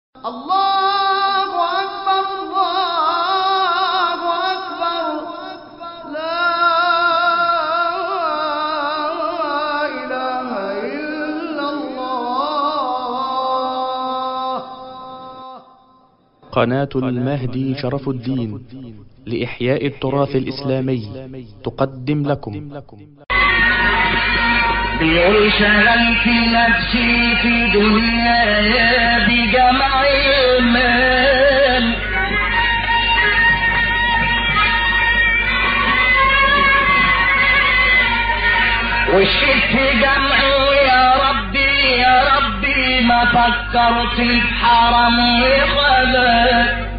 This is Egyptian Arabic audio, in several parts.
الله أكبر الله أكبر لا إله إلا الله قناة المهدي شرف الدين لإحياء التراث الإسلامي تقدم لكم بيقول شغلت نفسي في دنيا بجمع المال وشفت جمعه يا ربي يا ربي ما فكرت في حرم وخلاك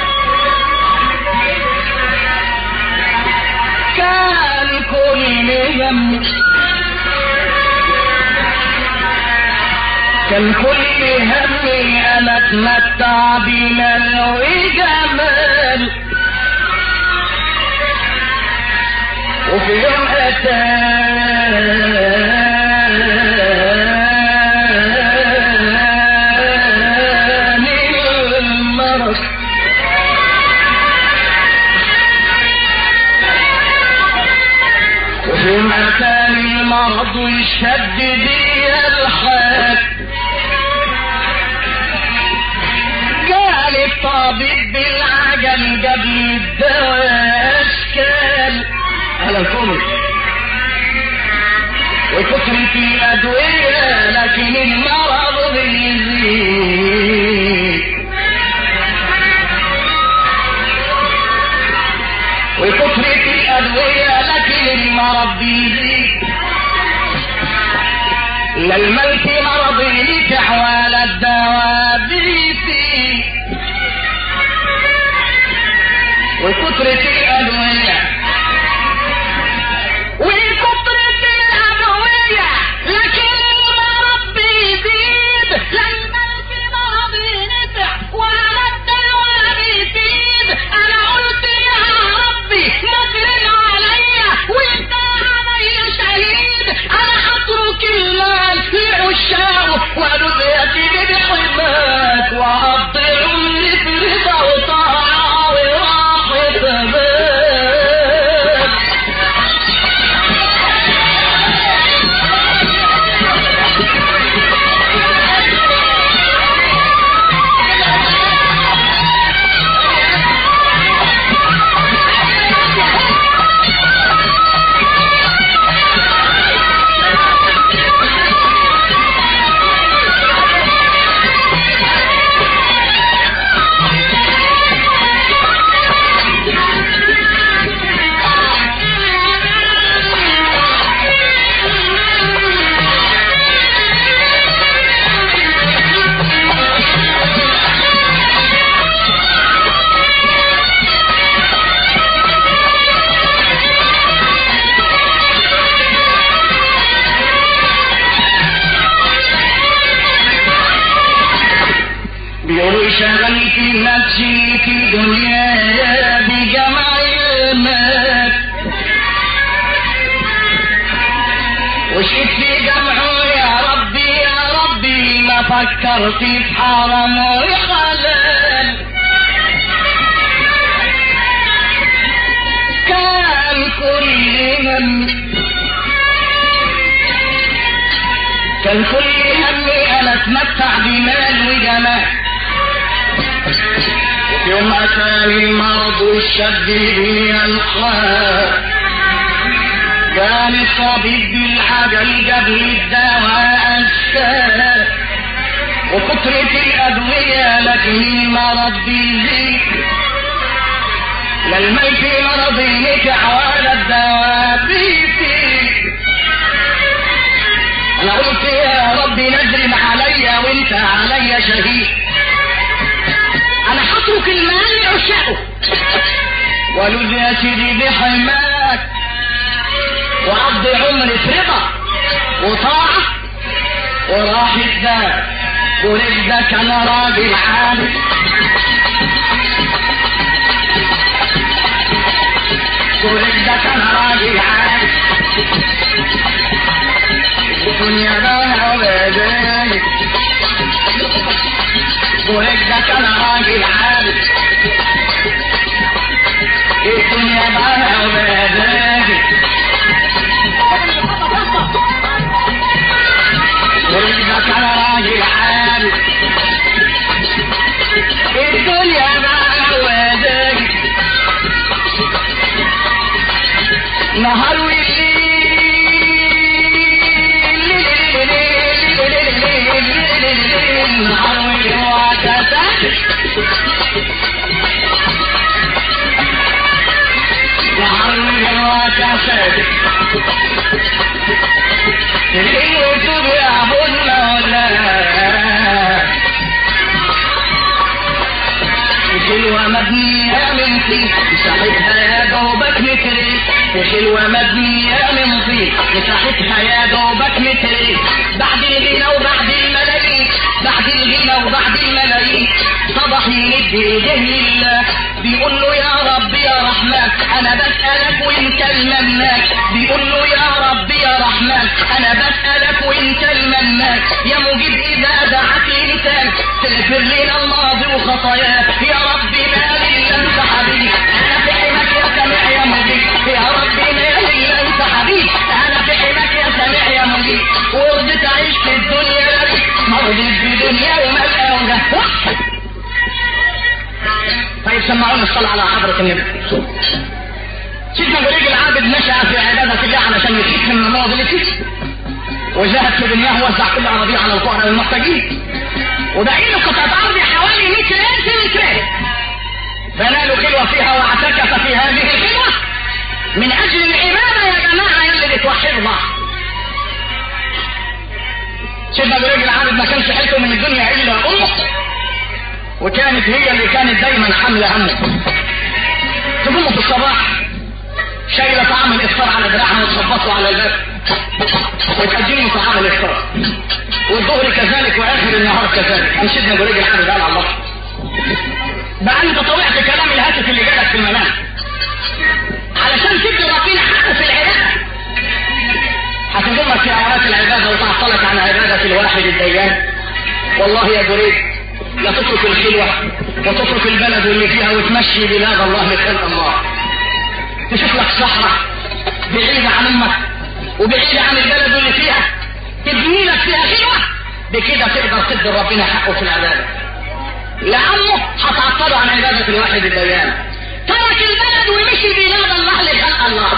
كان كل همي كان كل همي انا اتمتع بمال وجمال وفي يوم اتاني المرض وفي مكان المرض يشد بي الحال قال الطبيب بالعجل جاب لي الدواء اشكال على الكومي وكثرة الأدوية لكن المرض بيزيد وكثرة الأدوية لكن المرض بيزيد لا الملك مرض نكح ولا الدواء بيزيد وكثرة الأدوية وكثرة الأدوية لكن المرض بيزيد لا الملك مرض نكح ولا الدواء بيزيد أنا قلت يا ربي مجرم عليا وانت عليا شهيد انا اترك المال لعشاقه ولذيتي بحرمات واقضي عمري في رضا وطاعه وراحه بال بيقول شغلت نفسي في دنيا بجمع المال وشفت جمعه يا ربي يا ربي ما فكرت في حرم وحلال كان كل همي كان كل همي انا اتمتع بمال وجمال يوم اتاني المرض والشد بي الحال كان الطبيب بالعجل جاب لي الدواء اشكال وكثرة الأدوية لكن المرض بيزيد لا الميت مرض نكع ولا الدواء بيزيد انا قلت يا ربي نزل عليا وانت عليا شهيد انا هترك المال لعشاقه ولد يا سيدي بحماك وقضي عمري في رضا وطاعة وراحة بال ورزقك انا راجل عالي ورزقك انا راجل عالي الدنيا بها وبدايك ورجلك انا راجل عابد الدنيا بقى ومزاجي ورجلك انا راجل عابد الدنيا بقى ومزاجي نهار وليل نهار وليل وعكسات نهار وليل وعكسات الليل وتوب يا ابو المولى حلوة مبنية من طين مساحتها يا دوبك مترين حلوة مبنية من طين مساحتها يا دوبك مترين بعد الغنى وبعد الملايين بعد الغنى وبعد الملايين صبح يمد ايديه لله بيقول له يا رب يا رحمن انا بسألك وانت المنان بيقول له يا رب يا رحمن انا بسألك وانت المنان يا مجيب اذا دعت انسان تغفر لنا الماضي وخطاياه يا رب ما لي الا انت حبيبي انا في حماك يا سامع يا مجيب يا رب ما لي الا انت حبيبي انا في حماك يا سامع يا مجيب ورضيت اعيش في الدنيا لك مرضيت بدنيا وملقى واحد طيب سمعونا الصلاة على حضرة النبي سيدنا بريد العابد مشى في عبادة الله علشان يخف من معضلته وزهد في دنياه ووزع كل أراضيه على الفقراء والمحتاجين وبقي له قطعة أرض حوالي 100 ألف متر فنالوا خلوة فيها واعتكف في هذه الخلوة من أجل العبادة يا جماعة يلي بتوحد الله سيدنا بريد العابد ما كانش حيلته من الدنيا إلا أمه وكانت هي اللي كانت دايما حاملة همه تقوم في الصباح شايلة طعام الإفطار على دراعها وتخبطه على الباب وتقدم طعام الإفطار والظهر كذلك وآخر النهار كذلك أم سيدنا بريد الحمد على الله بقى أنت طوعت كلام الهاتف اللي جالك في المنام علشان تدي ربنا حقه في العبادة هتضمك في أوقات العبادة وتعطلك عن عبادة الواحد الديان والله يا بريد لا تترك الخلوة وتترك البلد اللي فيها وتمشي بلاد الله مثل الله تشوف لك صحراء بعيدة عن امك وبعيدة عن البلد اللي فيها تبني لك فيها خلوة بكده تقدر تدي ربنا حقه في العبادة لأنه هتعطله عن عبادة الواحد الديان ترك البلد ومشي بلاد الله لخلق الله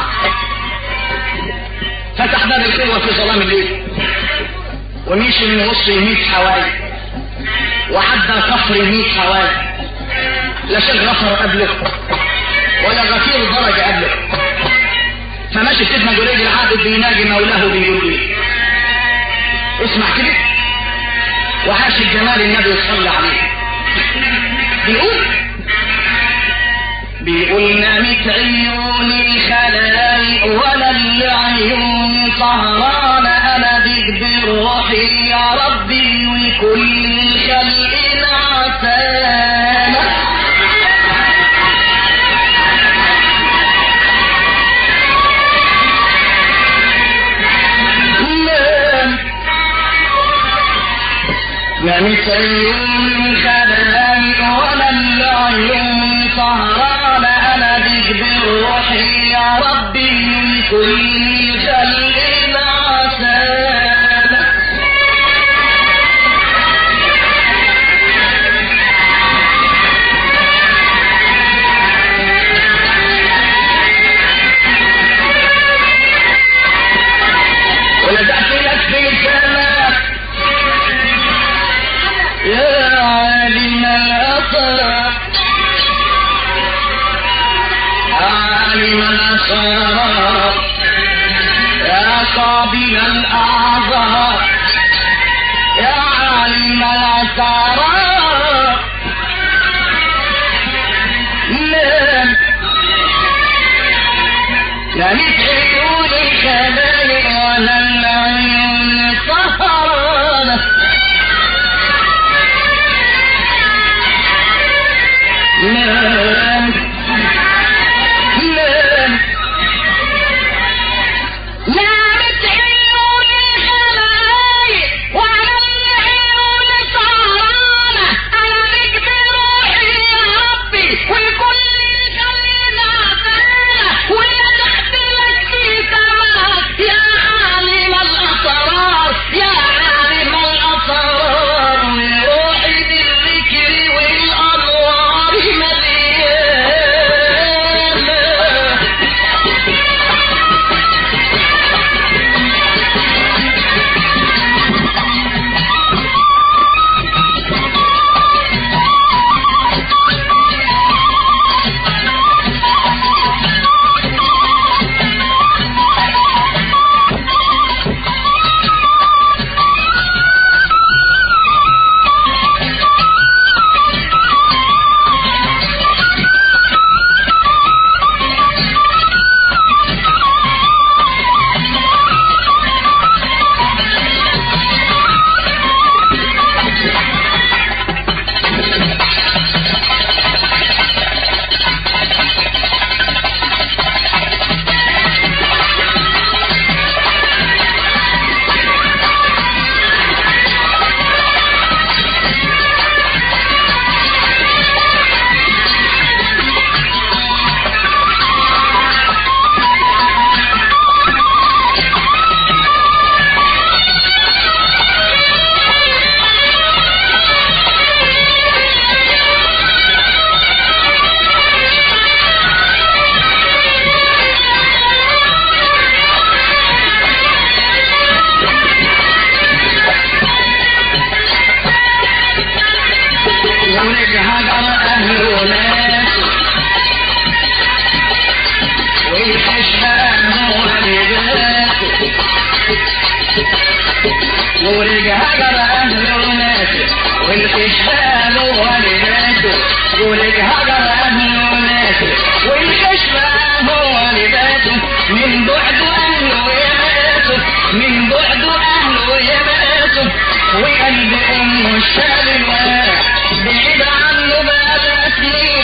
فتح باب الخلوة في ظلام الليل ومشي من وسط 100 حوالي وعدى كفر 100 حوالي لا شيء غفر قبله ولا غفير درجة قبله فماشي سيدنا جريج العابد بيناجي مولاه بيقول لي اسمع كده وعاش الجمال النبي صلى عليه بيقول بيقول نامت عيون الخلايق ولا العيون سهران انا بيك بالروحي يا ربي وكل خلق عسانا نام نامت عيون الخلايق ولا العيون سهران انا بيك بالروحي يا ربي كل خلق عسانا ولزقت لك في السماء يا عالم الأطراف عالم الأسرار يا قابل الأعذار يا عالم الأسرار نام نامت عيون الخلايق ولا العيون سهرانة نام نام نامت عيون الخلايق ولا العيون سهرانة أنا ولك هجر اهل وناس والحشمان والبات ولك هجر اهل وناس والحشمان والبات ولك هجر اهل وناس والحشمان والبات من بعد اهله يماتوا من بعد اهله يماتوا وقلب امه الشال الواح بعيد عنه بقى سنين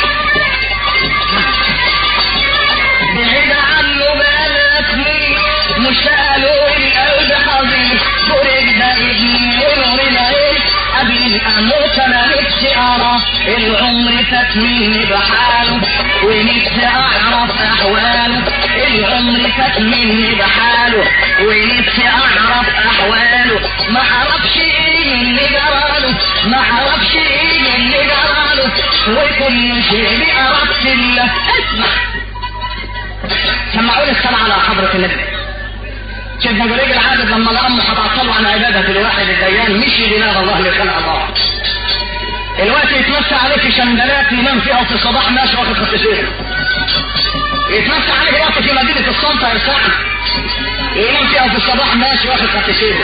بعيد عنه بقى سنين مش قالوا القلب حزين فرج ده ابني نور العين قبل اموت انا نفسي ارى العمر فات مني بحاله ونفسي اعرف احواله العمر فات مني بحاله ونفسي اعرف احواله ما اعرفش ايه اللي جراله ما اعرفش ايه اللي جراله وكل شيء بإرادة الله اسمع سمعوني الصلاة على حضرة النبي سيدنا جريج العابد لما الأم هتعطلوا عن عبادة الواحد الديان مشي دماغ الله لخلق الله الوقت يتمسى عليه في شندلات ينام فيها وفي الصباح ماشي واخد خط سير يتمسى عليه وقت في مدينة الصنطة يرسعنا ينام فيها في الصباح ماشي واخد خط سير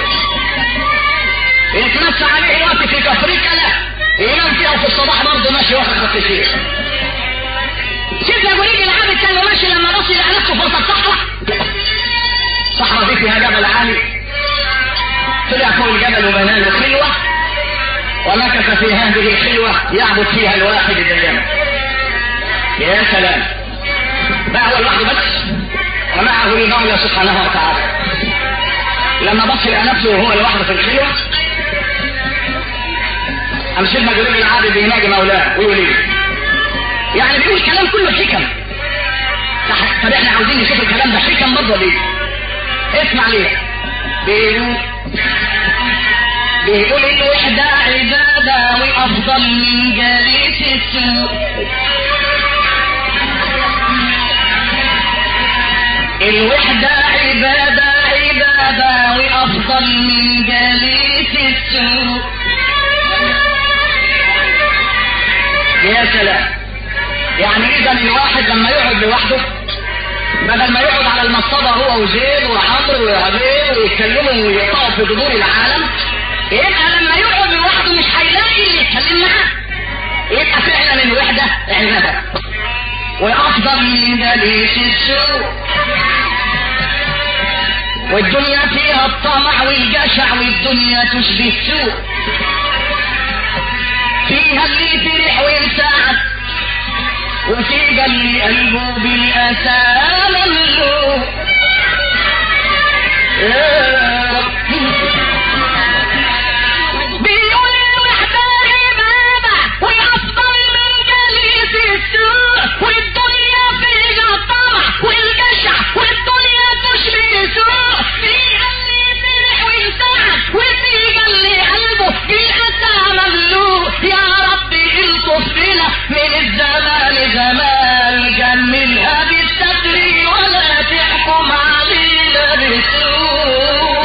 يتمسى عليه وقت في كفريكا لا ينام فيها في الصباح برضه ماشي واخد خط سير سيدنا جريج العابد كان ماشي لما بص لقى نفسه في وسط صحراء صحراء دي فيها جبل عالي طلع فوق الجبل وبنى له خلوه ومكث في هذه الخلوه يعبد فيها الواحد الديان يا سلام بقى هو لوحده بس ومعه المولى سبحانه وتعالى لما بص لقى نفسه وهو لوحده في الخلوه قام سيدنا جريج العابد يناجي مولاه ويقول ايه يعني بيقول كلام كله حكم طب احنا عاوزين نشوف الكلام ده حكم برضه ليه اسمع ليه بيقول بيقول الوحدة عبادة وأفضل من جليس السوء الوحدة عبادة عبادة وأفضل من جليس السوء يا سلام يعني إذا الواحد لما يقعد لوحده بدل ما يقعد على المصطبة هو وزيد وعمرو وعبيد ويتكلموا ويقطعوا في جذور العالم يبقى لما يقعد لوحده مش هيلاقي اللي يتكلم معاه يبقى فعلا الوحدة عبادة وأفضل من جليس السوء والدنيا فيها الطمع والجشع والدنيا تشبه السوء فيها اللي فرح وينسعد وفي اللي قلبه بالأسى مملوء يا رب بيقول الوحدة عبادة وأفضل من جليس السوء والدنيا فيها الطمع والجشع والدنيا تشبه سوء فيها اللي فرح وانسعد وفيها اللي قلبه بالأسى مملوء يا ربي الطف بنا من الزمان زمان جملها بالستر ولا تحكم علينا بسوء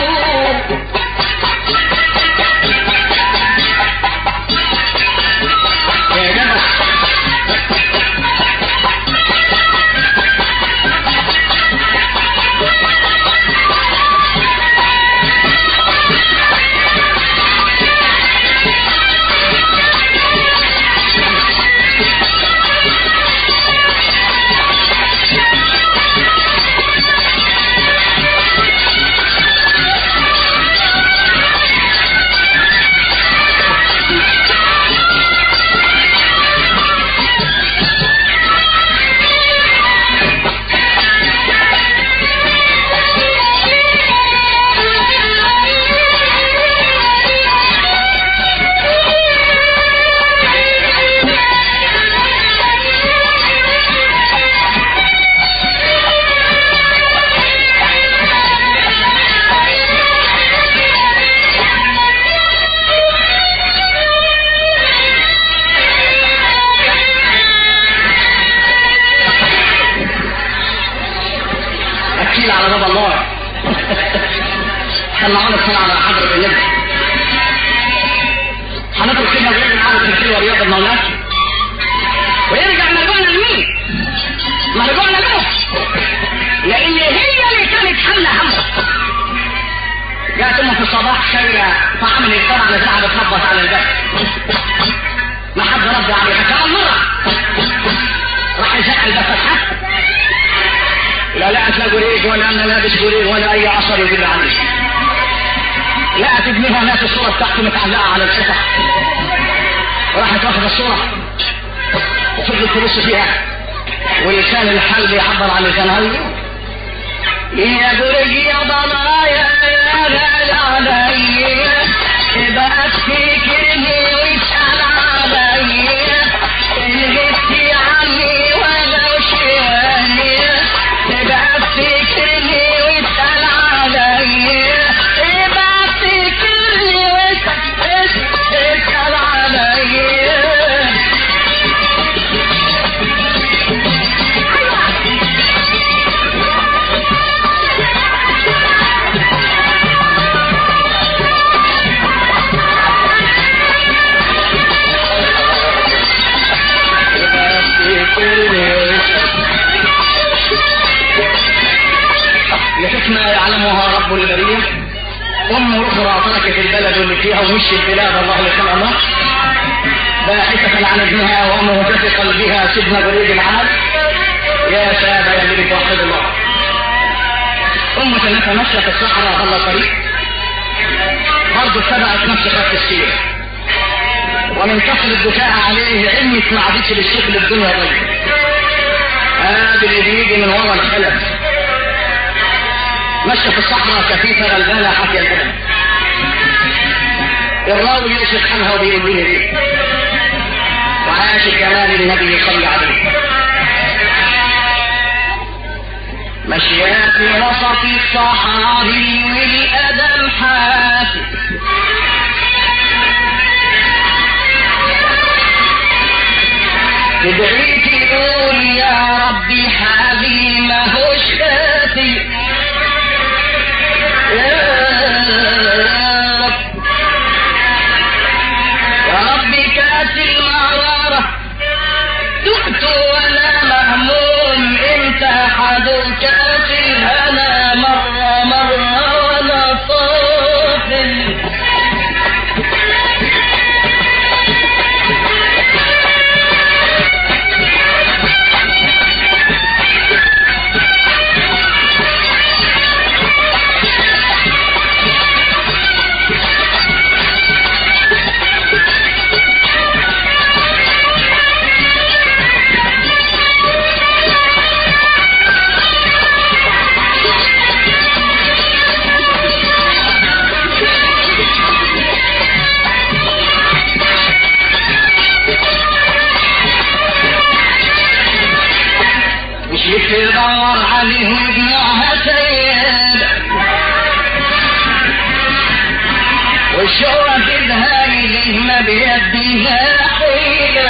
مرجوعنا له لان هي اللي كانت حامله همه جاءت امه في الصباح شايله طعام للطبع نزلها بتخبط على الباب ما حد رد عليها كمان مره راح يزق الباب فتحه لا لقت لا جريج ولا انا لابس جريج ولا اي اثر يدل عليه لقت ابنها ناس الصوره بتاعته متعلقه على السطح راحت واخده الصوره وفضلت تبص فيها ولسان الحال بيعبر عن لسانها يا جريج يا ضنايا يا غالي عليا ابقى تفتكرني واسال عليا ان غبتي عني ولو شويه ابقى تفتكرني واسال عليا ابقى تفتكرني واسال اسال عليا لحكمة يعلمها رب البرية أم أخرى تركت البلد اللي فيها ومشيت بلاد الله لخلق الله باحثة عن ابنها وأمه في قلبها سجن بريد العاد يا شاب يا اللي بتوحد الله أم ثلاثة ماشية في الصحراء ضل طريق برضه اتبعت نفس خط السير ومن كثر الدفاع عليه علمت ما عادتش للشكل الدنيا ضيق هذا اللي بيجي من ورا الخلف مشى في الصحراء كثيفة غلبانة حكي الأدب الراوي يوسف عنها وبيقول لي دي وعاش كمال النبي صلى عليه مشيا في وسط الصحاري والأدم حافي تدعي تقول يا ربي حالي ما هوش كافي يا رب يا ربي كاس المرارة دقت وانا مهموم انت حد كاس الهنا مرة مرة وانا صافي مش تدور عليه وابنها سيد والشوق بدها إليه ما بيديها حيلة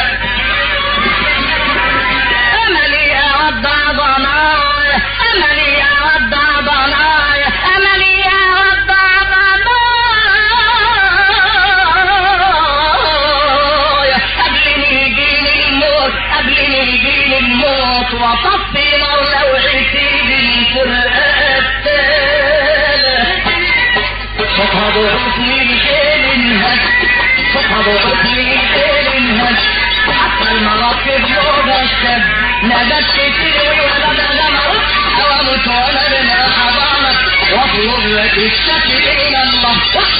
أملي أودع ضنايا أملي أودع ضنايا أملي أودع ضنايا قبل ما يجيني الموت قبل ما يجيني الموت وطفي نار لوعتي بالفرقة التالة صوتها ضعف من خيل الهد صوتها ضعف من خيل الهد حتى المراكب لولا الشد نادت كتير والولد غمر واموت وانا من حضانك واطلب لك الشكل الى الله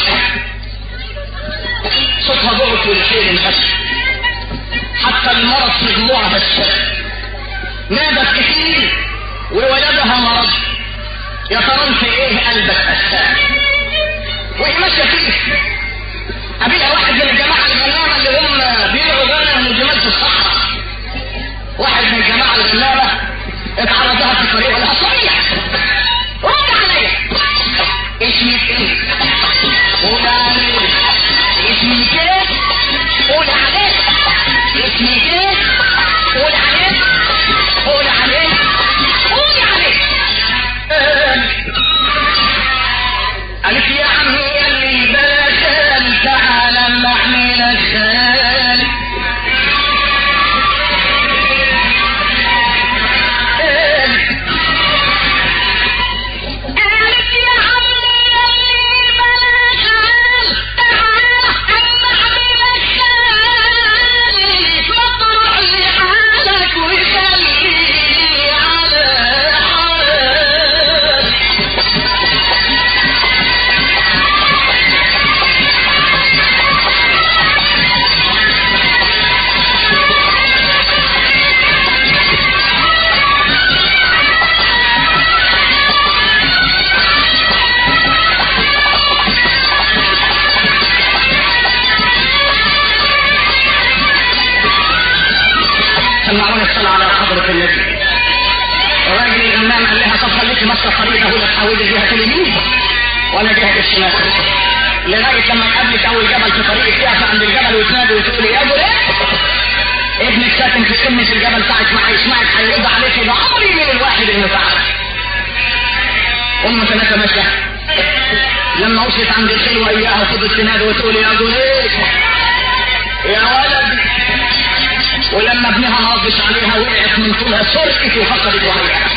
صوتها ضعف من خيل الهد حتى المرض في ضلوعها الشد نادت كتير وولدها مرض يا ترى انت ايه قلبك قسام وهي ماشيه فيه قابلها واحد من الجماعه الغلابه اللي هم بيرعوا غنم وجمال في الصحراء واحد من الجماعه الغلابه اتعرض لها في الطريق ولا صحيح رد عليا اسمك ايه؟ قول عليك اسمك ايه؟ قول عليك اسمك ايه؟ قول عليك قول عليك قول عليك قالت يا عمي اللي بلا خال تعالى اما احملك خالي سمعوني الصلاة على حضرة النبي الراجل الإمام قال لها طب خليكي ماسكة الطريق ده ولا تحولي جهة اليمين وأنا جهة الشمال لغاية لما تقابلك أول جبل في طريقك تقف عند الجبل وتنادي وتقولي يا جولة ابنك ساكن في قمة الجبل ساعة ما هيسمعك هيرد عليك ده عمري من الواحد المتعب أم ثلاثة ماشية لما وصلت عند الحلوة إياها فضلت تنادي وتقول يا جوليك يا ولد ولما ابنها ما ردش عليها وقعت من طولها سرقت وفقدت وعيها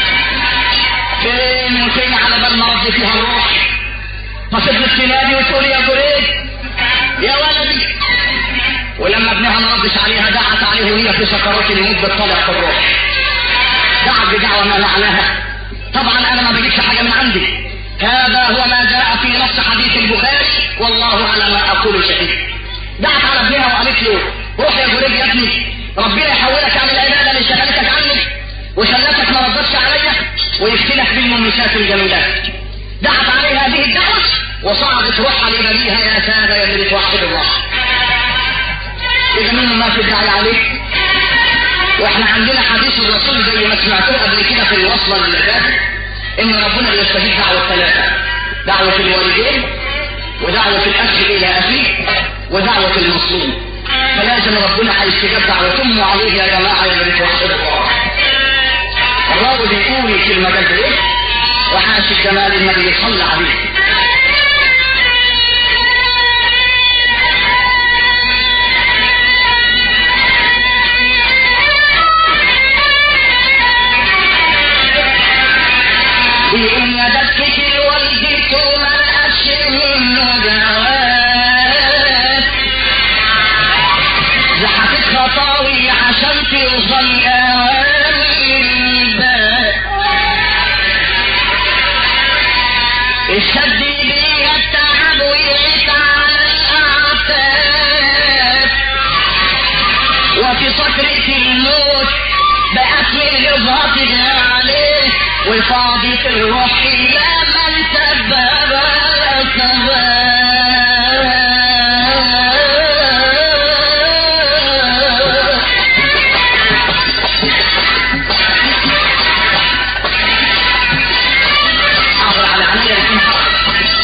فين وفين على بال ما رد فيها الروح ففضلت تنادي وتقول يا جوليك يا ولدي ولما ابنها ما ردش عليها دعت عليه وهي في سكرات الموت بتطلع في الروح دعت بدعوة ما معناها طبعا انا ما بجيبش حاجة من عندي هذا هو ما جاء في نص حديث البخاري والله على ما اقول شهيد دعت على ابنها وقالت له روح يا جريج يا ابني ربنا يحولك عن العبادة اللي شغلتك عني وخلتك ما ردتش عليا ويفتنك بالممسات الجميلات دعت عليه هذه الدعوة وصعدت روحها لبنيها يا سادة يا اللي توحد الله إذا منه ما في الداعي عليه واحنا عندنا حديث الرسول زي ما سمعتوه قبل كده في الوصلة اللي فاتت ان ربنا يستجيب دعوة ثلاثة دعوة الوالدين ودعوة الاخ الى اخيه ودعوة المظلوم فلازم ربنا هيستجاب دعوة امه عليه يا جماعة يا اللي توحدوا الله الراوي بيقول في المجال ده ايه وحاش الجمال النبي يصلى عليه بإن دكك الوالد ما الأشر منه جواب زحفت خطاوي عشان توصل الباب الشد بيها التعب ويعيش على الأعتاب وفي صخرة الموت بقت من الإضغاط عليه وفاضت الروح إلى من سبب السبب حاضر على عملية يكون حاضر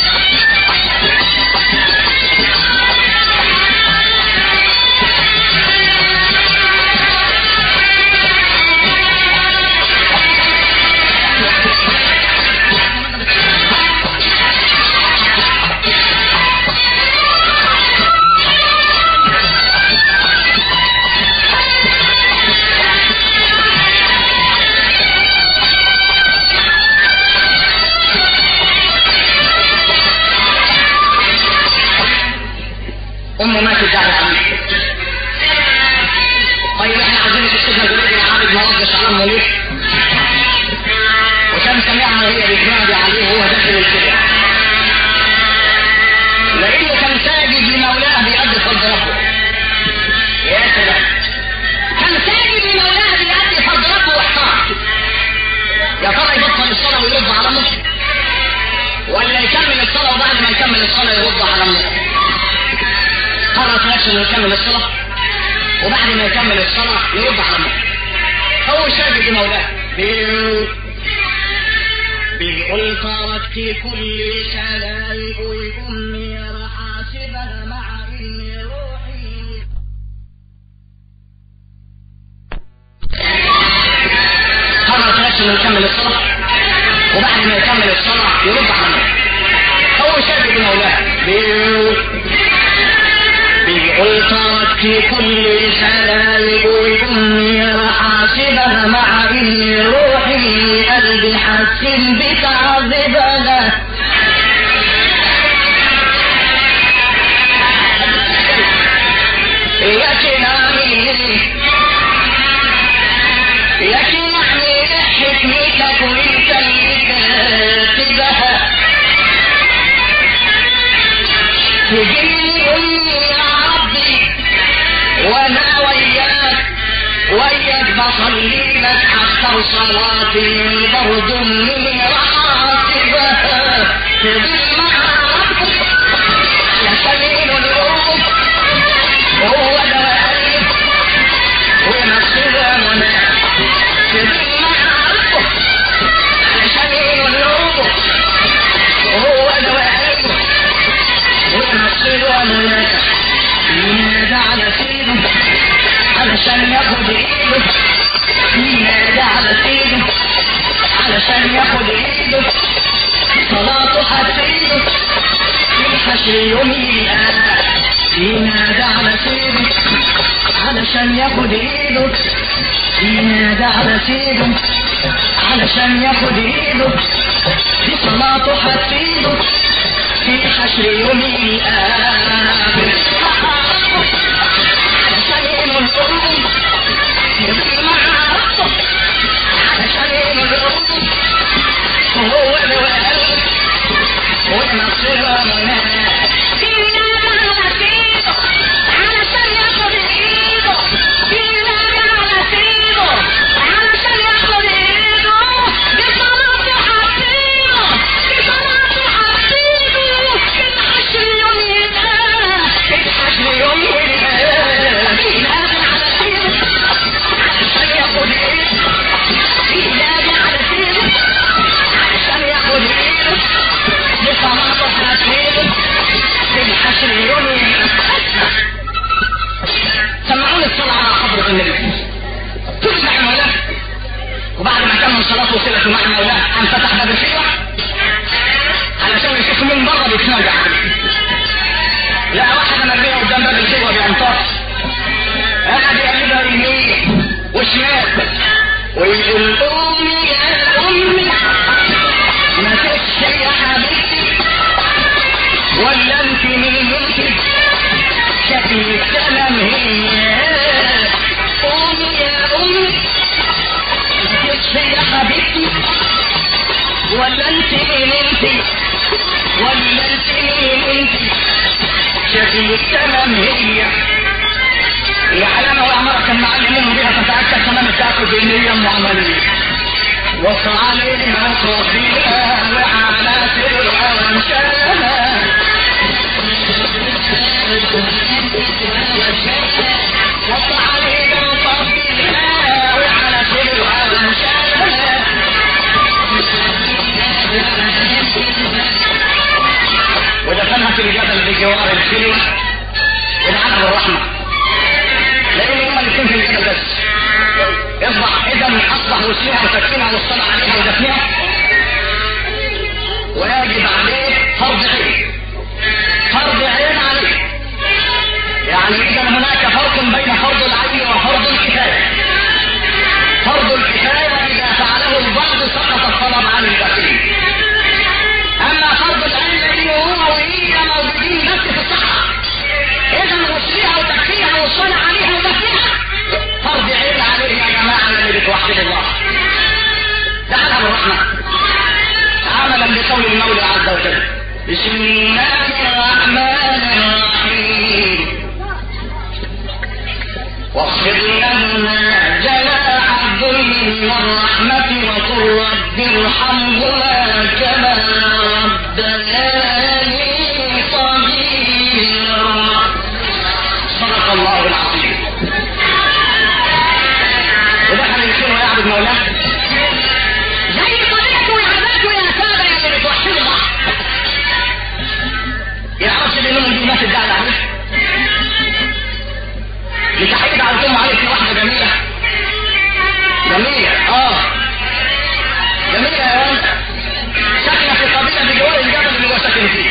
امه ماتت دعوة عليه طيب احنا عايزين السيدنا جريج العابد ما ردش على امه ليه؟ وكان سمعها وهي بتنادي عليه وهو داخل الكتاب لانه كان ساجد لمولاه بيأدي فرض ربه يا سلام كان ساجد لمولاه بيأدي فرض ربه واحتار يا ترى يبطل الصلاة ويرد على امه ولا يكمل الصلاة وبعد ما يكمل الصلاة يرد على امه قررت نفسه انه يكمل الصلاة وبعد ما يكمل الصلاة يرد على امه هو ساجد لمولاه بيقول بيقول تركت كل خلائق امي راح اسيبها مع ان روحي قررت نفسه انه يكمل الصلاة وبعد ما يكمل الصلاة يرد على امه هو ساجد لمولاه بيقول بيقول تركت كل خلائق امي رحاسبها مع ان روحي قلبي حسن بتعذبها يا كلامي يا كلامي حكمتك وانت اللي كاتبها تجيني امي يا ربي وانا وياك وياك بصلي لك حتى صلاتي برضو امي رحاسبها تضل مع ربك على سبيل الروح وهو ده قلب ونفسه علشان ياخد ايده ينادى على سيده علشان ياخد ايده صلاته هتفيده في الحشر يوم القيامة ينادى على سيده علشان ياخد ايده ينادى على سيده علشان ياخد ايده في صلاته هتفيده في حشر يوم القيامة علشان يقوم الأم يبقى مع ربه علشان يقوم الأم وهو الوالد والمصير مناه الحشر يوم القيامة ينادي على سيده علشان ياخد ايده ينادي على سيده علشان ياخد ايده بصلاته هتفيده في الحشر يوم القيامة سمعوني الصلاة على حضرة النبي تسمع مولاه وبعد ما كمل صلاته وصلته مع مولاه قام فتح باب الخيرة علشان يشوف مين بره بيتناجع لا واحدة مرمية قدام باب الخيرة بينطق قاعد يقلبها يمين وشمال ويقول أمي يا أمي ما تخشي يا حبيبتي ولا انت من انت شكل السلام هي أمي يا أمي تشفي يا حبيبتي ولا انت مين انت ولا انت مين انت شكل السلام هي العلامة والعمارة كان معلمين بها فتأكد تمام التأكد دينيا وعمليا وصى عليها صوفيها وعلى سرها وانشاها وصى عليها صوفيها وعلى سرها وانشاها ودفنها في الجبل بجوار الخيل ودعاها بالرحمة لأن هما الاثنين في الجبل بس يصبح إذا أصبح وسيلها وتكفينها والصلاة عليها ودفنها ويجب عليه فرض عين فرض عين عليه يعني إذا هناك فرق بين فرض العين وفرض الكفاية فرض الكفاية إذا فعله البعض سقط الطلب عن الباقين أما فرض العين الذي هو وهي موجودين بس في الصحراء إذا وصلها وتكفيها والصلاة عليها ودفنها فرض عين عليه يا جماعة الذي بتوحد الله دعنا بالرحمة عملا بقول المولى عز وجل بسم الله الرحمن الرحيم واخفض لنا جناح الذل من الرحمة وقل رب ارحمهما كما ربياني صغيرا صدق الله العظيم ودخل الخير ويعبد مولاه زي طريقته وعبادته يا سادة يا اللي بتوحدوا الله يعرفش بينهم دي ناس الدعوة عليه لتحيد على الأم عليك واحدة جميلة جميلة اه جميلة يا ولد ساكنة في قبيلة بجوار الجبل اللي هو ساكن فيه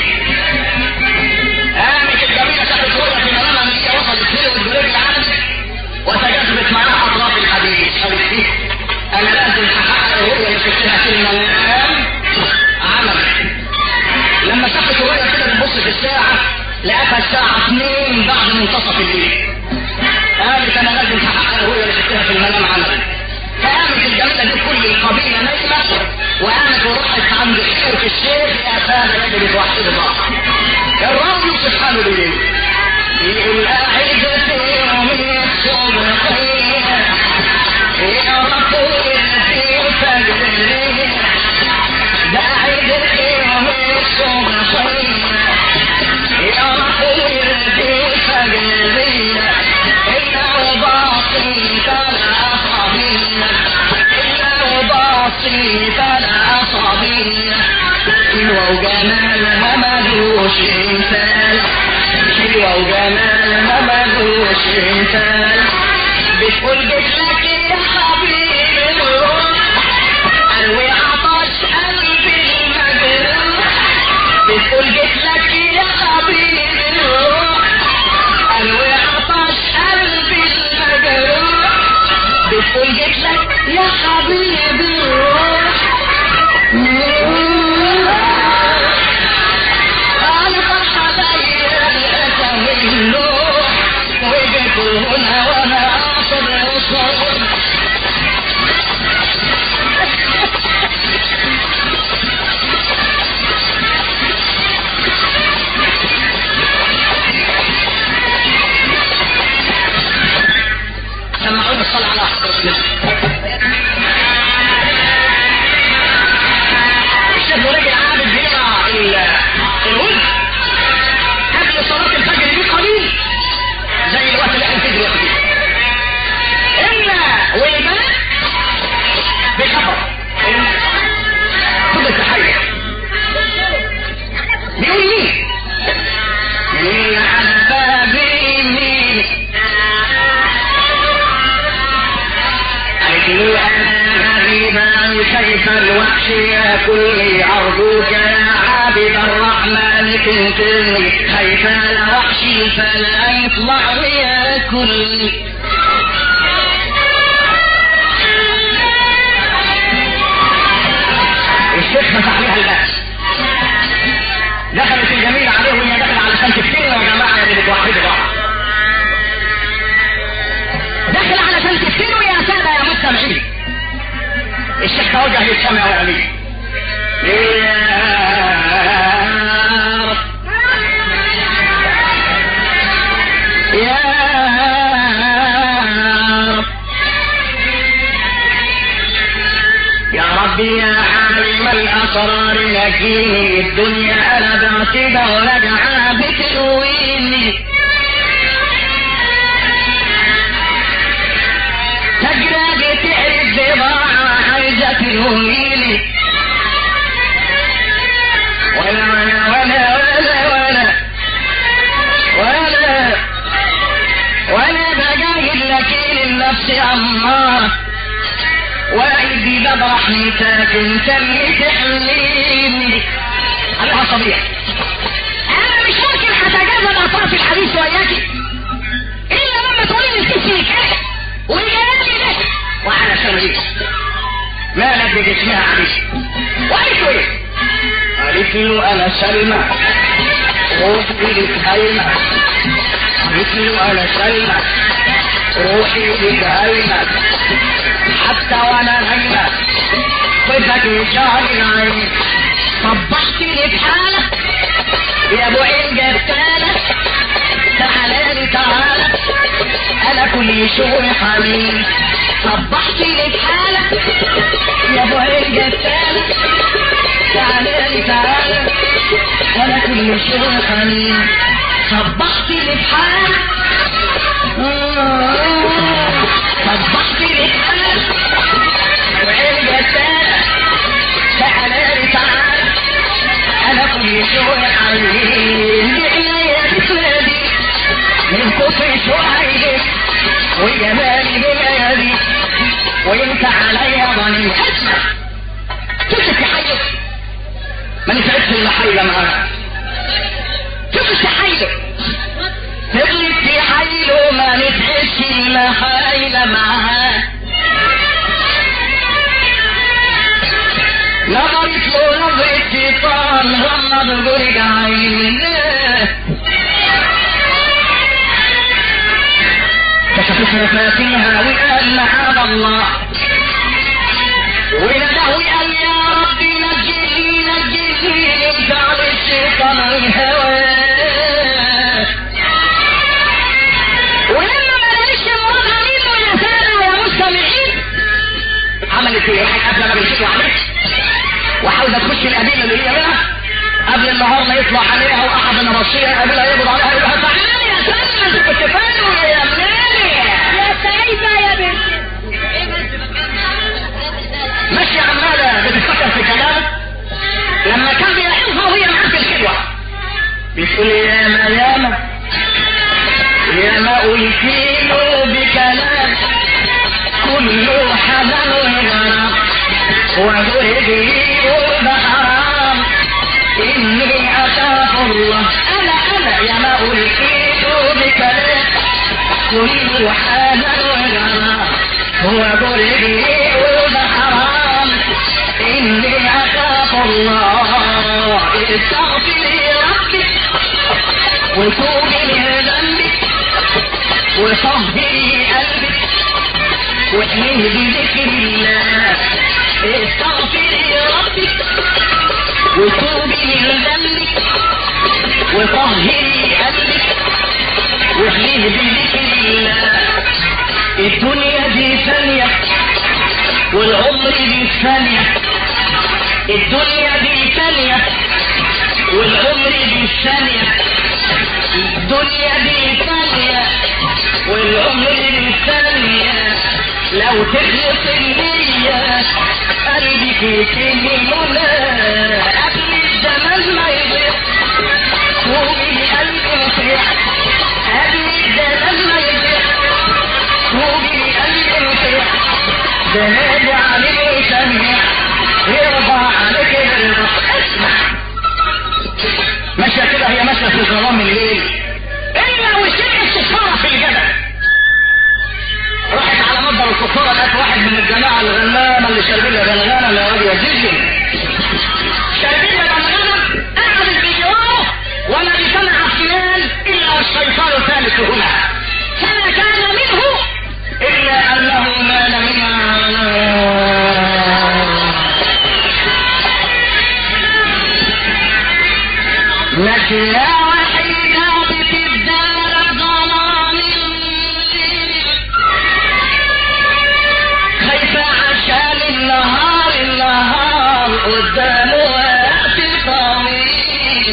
قامت الجميلة شافت رؤية في منامها ان هي وصلت فيه والجنوب العالم وتجاذبت معاها اطراف الحديد قالت فيه انا لازم احقق الرؤية اللي شفتها في المنام عملت لما شافت الرؤية كده بتبص في الساعة لقاها الساعة 2 بعد منتصف الليل قالت انا لازم احقق الرؤية اللي شفتها في المنام عملت فقامت الجميلة دي كل القبيلة نايمة وقامت وراحت عند الشيخ الشيخ يا سادة يجب توحيد الله الراوي سبحانه بيقول يقول أعزتي يوم الصبحية يا رب في فجري بعدتي يوم الصبحية يا رب في فجري إلا باقي فلا صبية إلا باقي فلا صبية حلوة وجمالها ملوش مثال حلوة وجمالها ملوش مثال حبيب الروح أنا فرحة الأسى والنوح وجيت هنا وأنا أقصد الوصول سمعوني الصلاة على حضرة الشيخ راجل عابد بيقرا ال- الوزن قبل صلاة الفجر بقليل زي الوقت اللي احنا فيه دلوقتي إلا والبنات بخبر كل التحية بيقول مين؟ مين على بابي مين؟ قالت له انا غريبا كيف الوحش ياكلني ارجوك يا عابد الرحمن تنقذني خايف على وحشي فلا يطلع وياكلني الشيخ فتح لها الباب دخلت الجميلة عليه وهي داخلة علشان تفتنوا يا جماعة اللي بتوحدوا بعض داخل علشان تفتنوا يا سادة يا مستمعين الشيخ توجه للسمع والأمين يا رب يا رب يا ربي يا عالم الأسرار نجيني الدنيا أنا بعتدى ورجعها بتقويني تجرى بتعرف بضاعة عايزة تلوميني ولا ولا ولا ولا ولا ولا ولا بجاهد لكن النفس أمارة وإيدي ببرح نتاك انت اللي تحميني العصبية أنا مش ممكن هتجاوز أطراف الحديث وياكي إلا لما تقولي لي تسمي كده وجلالي ده وعلى سبيل مالك بجسمها عليك وقالت له ايه؟ قالت له انا سلمى روحي لك هيمة قالت له انا سلمى روحي لك هيمة حتى وانا نايمة طفك وشعر العين صبحت لي في حالك يا ابو عين جبتالة تعالى لي تعالى انا كل شغل حميد صبحت لي في حالك يا ابو عين جبتالة تعالى لي تعالى انا كل شغل حميد صبحت لي في حالك صبحت لي في حالك ابو عين جبتالة تعالى لي تعالى انا كل شغل حميد عينيا بتنادي من كفر شعيبك وجمالي بلادي وانت عليا ضنين اسمع تمسك حيك ما نفعتش الا حيلة معاك تمسك حيك تغلب في حيله ما نفعتش الا حيلة معاه نظرت له نظرة شيطان غمض برج عينيه كشفت مفاتيها وقال معاذ الله ونده وقال يا ربي نجيني نجيني من فعل الشيطان الهوى ولما ما لقيش المرأة منه يا سادة يا مستمعين عملت ايه؟ راحت قبل ما بيمسكوا عليها وعاوزة تخش القبيلة اللي هي منها قبل النهار ما يطلع عليها واحد نبصيها يقابلها يقبض عليها يقول لها تعالي يا سلمى انت كنت فين يا مناني يا سعيدة يا بنتي ماشية عمالة بتفكر في كلام لما كان بيلاحظها وهي معاه في الحلوة بتقول ياما ياما ياما قلتيله بكلام كله حلال وغرام وجهدي ده حرام إني أخاف الله أنا أنا ياما قلتيله بكلام كله حلال وغرام وجهدي ده حرام استغفري ربك وتوبي من ذنبك وطهري قلبك واحميه بذكر الله استغفري ربك وتوبي من ذنبك وطهري قلبك واحميه بذكر الله الدنيا دي ثانية والعمر دي ثانية الدنيا دي ثانية والعمر دي ثانية الدنيا دي ثانية والعمر دي ثانية لو تخلص النية قلبك يتم منى قبل الزمان ما يضيع توبي قلبي مطيع قبل الزمان ما يضيع توبي قلبي مطيع بنادي عليه سميع يرضى عليك الرضا اسمع ماشية كده هي ماشية في ظلام الليل إلا وسمعت صفارة في الجبل راحت على مصدر الصفارة لقت واحد من الجماعة الغلامة اللي شاربين لها غنغنة اللي راضية جدا شاربين لها غنغنة قعدت بيجروه وما بسمع الشمال إلا والشيطان ثالث هنا فما كان منه إلا أنه مال منها ماشية وحيدة بتدار الظلام خايفة عشان النهار النهار قدامه وقت طويل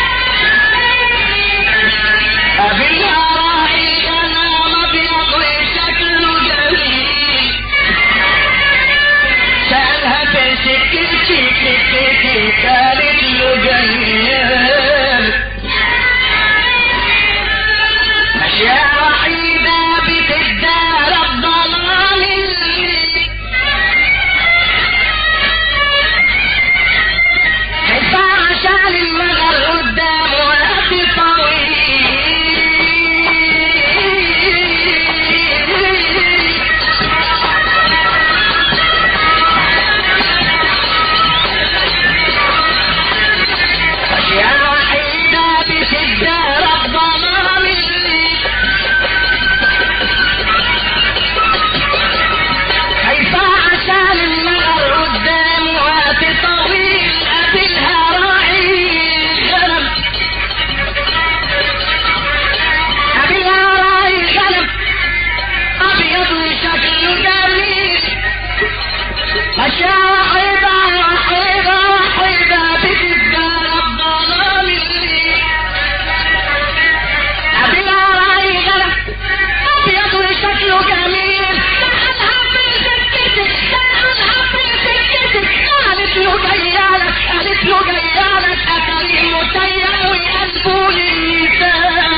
قابلها راعي غنم ابيض وشكله جميل سألها في سكتي سكتي قالت له جميل ماشية وحيدة بتدار الظلام كيف عشان المغر قدام وقت طويل أشياء وحيدة بتدار الظلام كيف عشان المغر قدام وقت طويل قابلها راعي غنم قابلها راعي غنم أبيض وشكله جميل أشياء وحيدة وحيدة وحيدة بتدار الظلام قابلها راعي غنم أبيض وشكله جميل سألها في سكتك سألها في سكتك قالت له جيالك قالت له جيالك أكريم مسيم وقلبه للنساء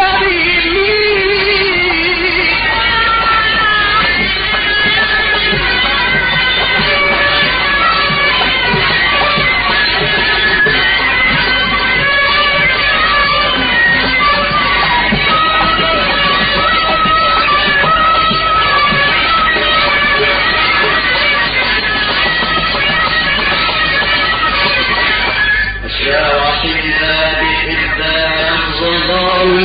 أشياء وحيدة بإبداع الظلام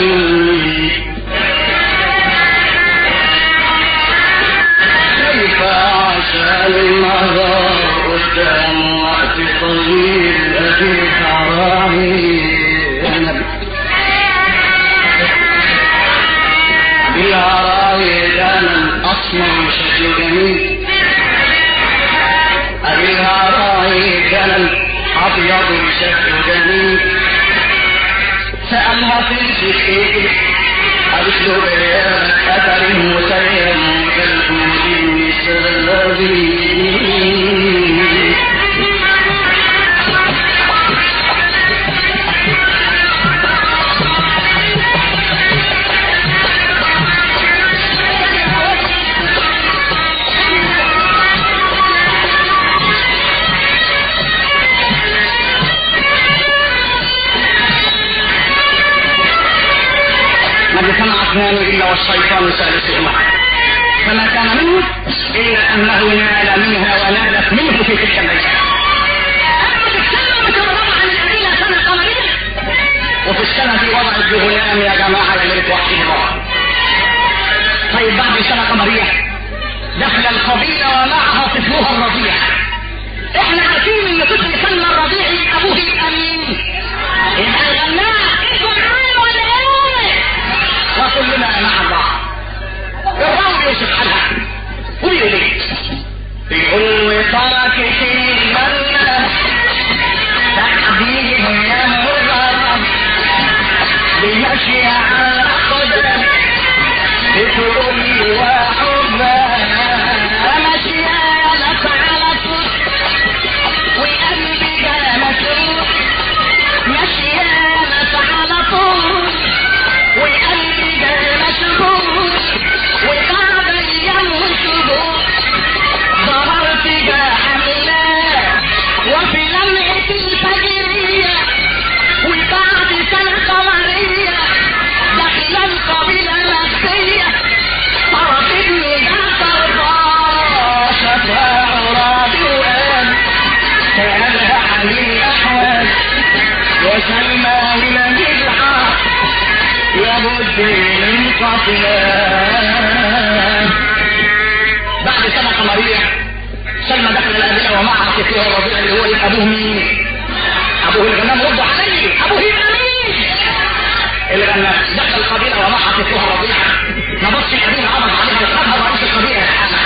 كيف عشان النظر قدام وقت طويل أبي حرامي أنا بالعراوي كان أسمر وشكله جميل أبيها راعي كان أبيض وشكله جميل سألها في سكتك قالت له إيه أثر مسيم كالفوز سري ما اجتمع اثنان الا والشيطان ثالثهما فما كان منه الا انه نال منها ونالت منه في تلك الليله. اما تتكلم كما عن الادله سنه سنة في وضع الجهنام يا جماعة اللي بتوحدوا الله طيب بعد سنة قمرية دخل القبيلة ومعها طفلها الرضيع احنا عارفين ان طفل سلمى الرضيع ابوه الامين يبقى الغناء انتوا معانا ولا ايه؟ وكلنا مع الله الراوي يوسف حالها ويقول ايه؟ بيقول وترك في المنى تحديه يا مغرب بمشي على قدم بتقولي وحبها ماشي لك على طول وقلبي ده مسروق ماشي لك على طول وقلبي ده مسروق وبعد ايام وشهور ظهرت بحملة وفي لمعة الفجرية وبعد سنة قمرية دخل القبيلة نفسية طرف ابني جعفر شفاع راضي وقال سألها عن الأحوال وسلمى ولم يلحق لابد من قتلاه بعد سنة قمرية سلمى دخل الأبناء ومعها كثير الرضيع اللي هو يبقى أبوه مين؟ أبوه الغنام ردوا عليه أبوه الأمين الغنام دخل القبيلة ومعها كثير الرضيع ما بصش القبيلة عرض عليها وخدها رئيس القبيلة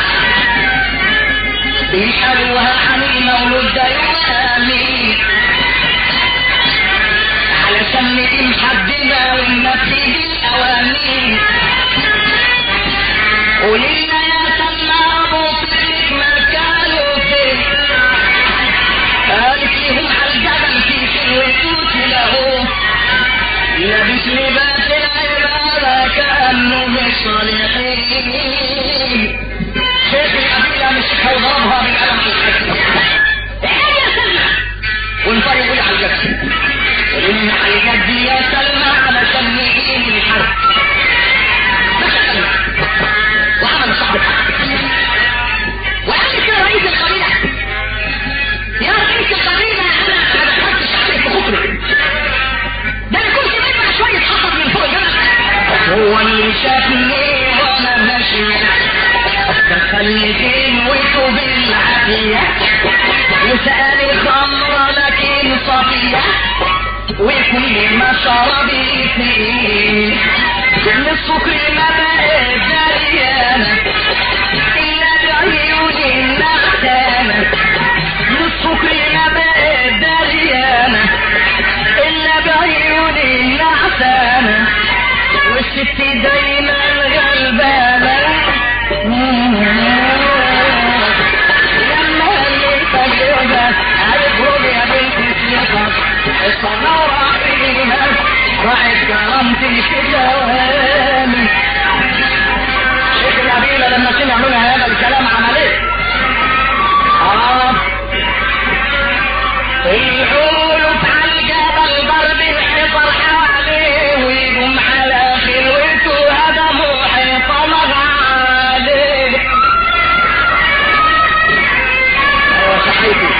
بيسألوها عن المولود ده يومي علشان نقيم حدنا وننفذ الأوامر قولينا يا سلمى ابو فكرك مكانه فين قال فيهم على الجبل في سلوته له لابس لباس العبادة كأنه من الصالحين شيخ القبيلة مسكها وضربها بالقلم في الحكم ايه يا سلمى وانطر يقول على الجد قولين على الجد يا سلمى علشان نقيم الحرب دخل سلمى وعمل صاحب وقال كده رئيس القبيلة يا رئيس القبيلة انا ما دخلتش عليك بكفرك ده انا كنت بدفع شوية حطب من فوق الجبل هو اللي شافني وانا ماشي دخلتين وتوب العافية وسألي خمرة لكن صفية وكل ما شربي فيه كل السكر ما بقى دريانة إلا بعيوني النعتانة السكر ما بقى دريانة إلا بعيوني النعتانة والست دايما غلبانة لما اللي تجربة هيخرج يا بنت الثقة الصنارة فيها راعت كرامتي في دوامي شيخ القبيلة لما سمع منها هذا الكلام عمل ايه؟ اه العول على الجبل ضرب الحصر حواليه ويقوم على خلوته هدموا حيطمه عليه ايوه صحيتي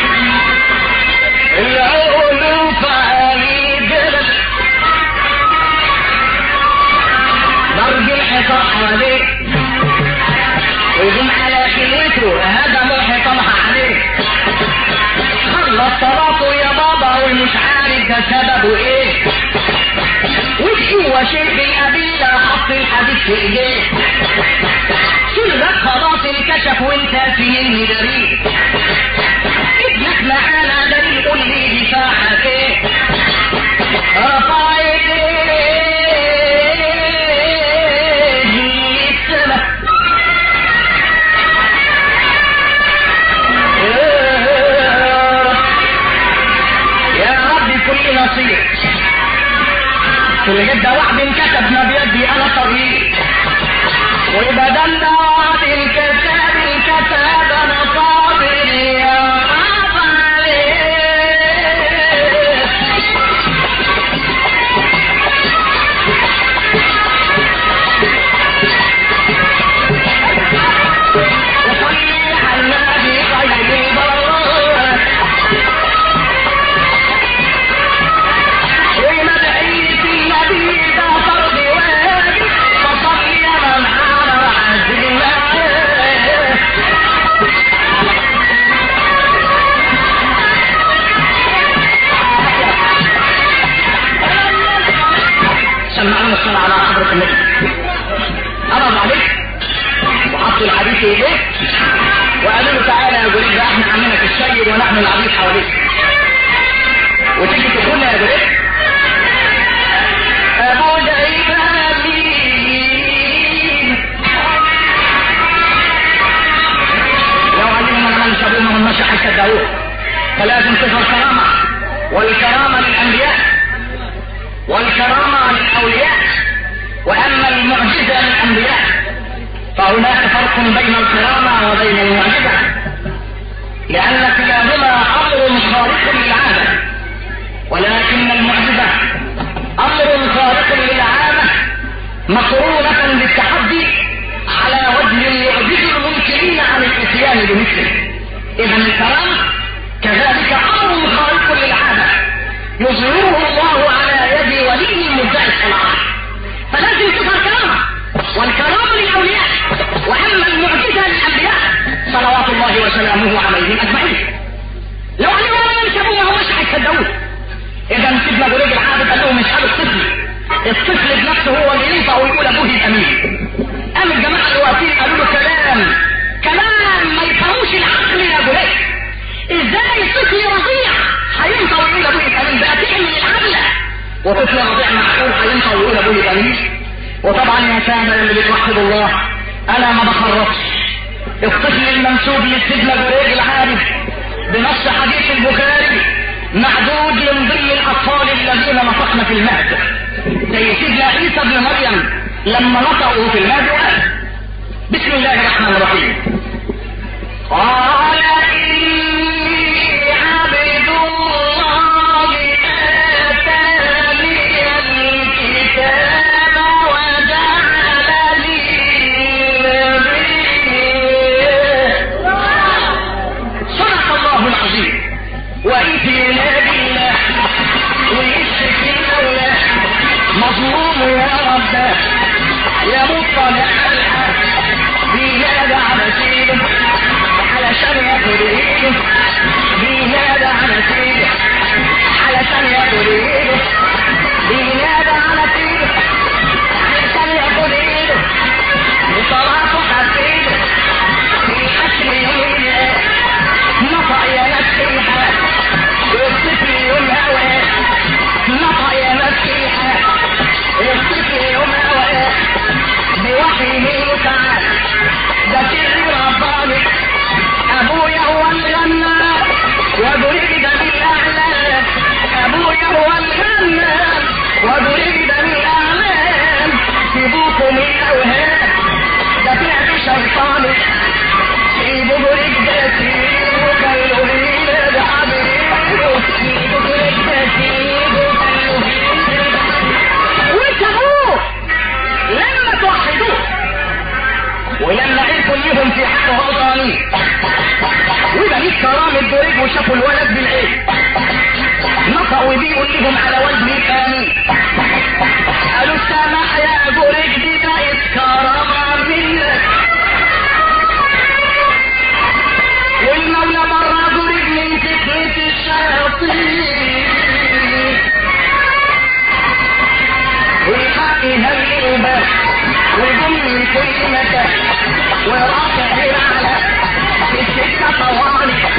العول فعلي الجبل ضرب الحصر حواليه ويقوم على خلوته هدموا حيطمها عليه خلص صلاته يا بابا ومش عارف ده سببه ايه وهو شيخ القبيلة حط الحديد في ايديه سلك خلاص انكشف وانت فين دليل ابنك معانا دليل قول لي دفاعك ايه رفع ايديه للسما يا رب كل نصيب كل جد وعد كتبنا بيدي انا طريق وبدل ده وعد الكتاب الكتاب انا صابر يا رب عليك في ايديه وقالوا له تعالى يا جريج بقى احنا عملك السيد ونحن العبيد حواليك وتيجي تقولنا يا جريج ابو دايمين لو علمهم انا مش ابوهم هم مش هيصدقوه فلازم تظهر كرامه والكرامه للانبياء والكرامه للاولياء واما المعجزه للانبياء فهناك فرق بين الكرامه وبين المعجزه لان كلاهما امر خارق للعاده ولكن المعجزه امر خارق للعاده مقرونه بالتحدي على وجه يعجز المنكرين عن الاتيان بمثله اذا الكرامه كذلك امر خارق للعاده يظهره الله على يد ولي مدعي الصلاح فلازم تظهر كرامه والكرامه للاولياء واما المعجزه للانبياء صلوات الله وسلامه عليهم اجمعين لو علموا ما ينسبوه مش هيصدقوه اذا سيدنا جريج العابد قال لهم اسالوا الطفل الطفل بنفسه هو اللي ينفع ويقول ابوه الامين قام الجماعه اللي واقفين قالوا له كلام كلام ما يفهموش العقل يا جريج ازاي طفل رضيع هينفع ويقول ابوه الامين بقى تعمل العمله وطفل رضيع معقول هينفع ويقول ابوه الامين وطبعا يا ساده اللي بتوحد الله انا ما بخرجش الطفل المنسوب لسيدنا جريج العابد بنص حديث البخاري معدود من ضمن الاطفال الذين نطقنا في المهد زي سيدنا عيسى ابن مريم لما نطقوا في المهد وقال بسم الله الرحمن الرحيم قال إني عبد الله آتاني الكتاب وجعلني نبيا صدق الله العظيم وإيتي نادي الله ويشرك الله مظلوم يا رب يا مطلع الحق بينادى على سيده علشان ياخد ايده بينادى على سيده علشان ياخد ايده بينادى على سيده علشان ياخد ايده وصلاته حسيده في حشر يوميه نطق يا مسيحة والطفل يوم هوا نطق يا مسيحة والطفل يوم هوا بوحيه يتعال ده سر رباني ابويا هو اللي غنى وجريد بالاعلام ابويا هو اللي غنى وجريد بالاعلام سيبوكم الاوهام ده فعل شيطاني سيبوا جريد ده سيبوا خلوا هنا ده حبيبه سيبوا جريد ده سيبوا خلوا هنا وسابوه لما توحدوه ولما عرفوا ليهم في حق غلطانين وده ليه كرامة دريج وشافوا الولد بالعين نطقوا بيه يقول لهم على وجه الامين قالوا سامح يا دريج دي بقت كرامة منك والمولى مرة دريج من فتنة الشياطين والحق يهلل الباب وجم من كل مكان ورافع العلا في السكة طوالي